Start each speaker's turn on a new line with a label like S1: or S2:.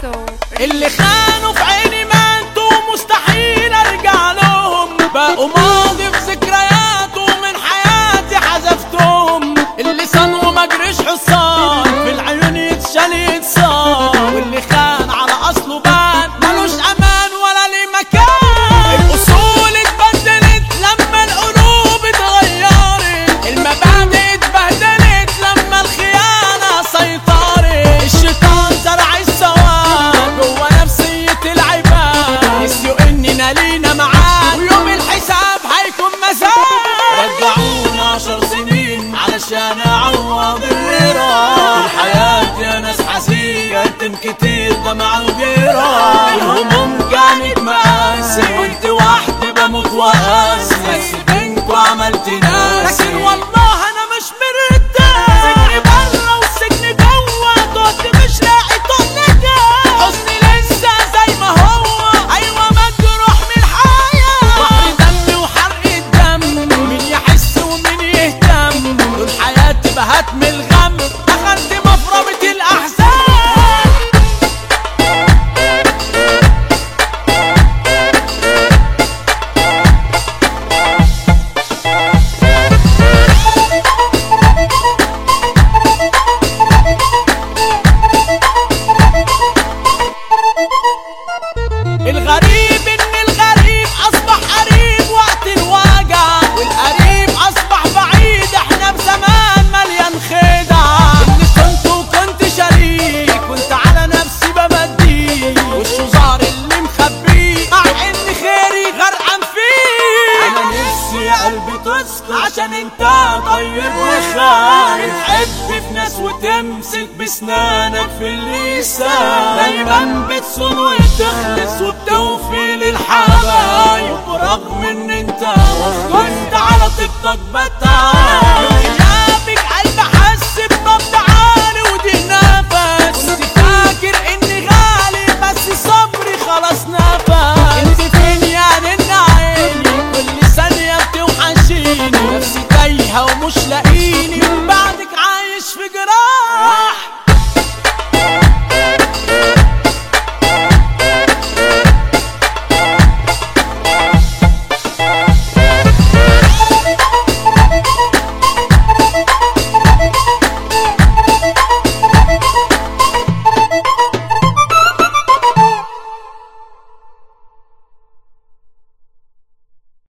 S1: اللي خانوا في عيني ماتوا مستحيل ارجع لهم بقوا ماضي في ذكرياته من حياتي حذفتهم اللي صنوا ما جريش حصان في العيون يتشال يتصان واللي خان على اصله بان ملوش امان ولا ليه مكان الاصول اتبدلت لما القلوب اتغيرت المبادئ اتبهدلت لما الخيانه سيطرت الشيطان زرع السواد جوه نفسيه العباد نسيوا اننا لينا معاد ويوم الحساب هيكون مزاد رجعونا عشر سنين علشان اعوض اللي راح الحياة يا ناس حزين كتم كتير دمع وجراح الهموم كانت مقاسي كنت وحدي بموت وقاسي بس بينكوا عملت ناس لكن والله انا مش مرتاح سجن بره والسجن جوه تهت مش لاقي طنجة حزني لسه زي ما هو ايوه مجروح من الحياة بحر دم وحرق الدم مين يحس ومين يهتم طول حياتي بهتم الغم دخلت مفرمة الاحزان الغريب ان الغريب اصبح قريب وقت الوجع والقريب اصبح بعيد احنا بزمان مليان خدع اللي كنت وكنت شريك كنت على نفسي بمديه والشجار اللي مخبيه مع ان خيري غرقان فيه انا نفسي يا قلبي تسكت عشان انت طيب وخايف تحب في ناس وتمسك بسنانك في اللسان دايما بتصون وتخلص وبتوفي للحبايب برغم ان انت كنت على طيبتك بتعب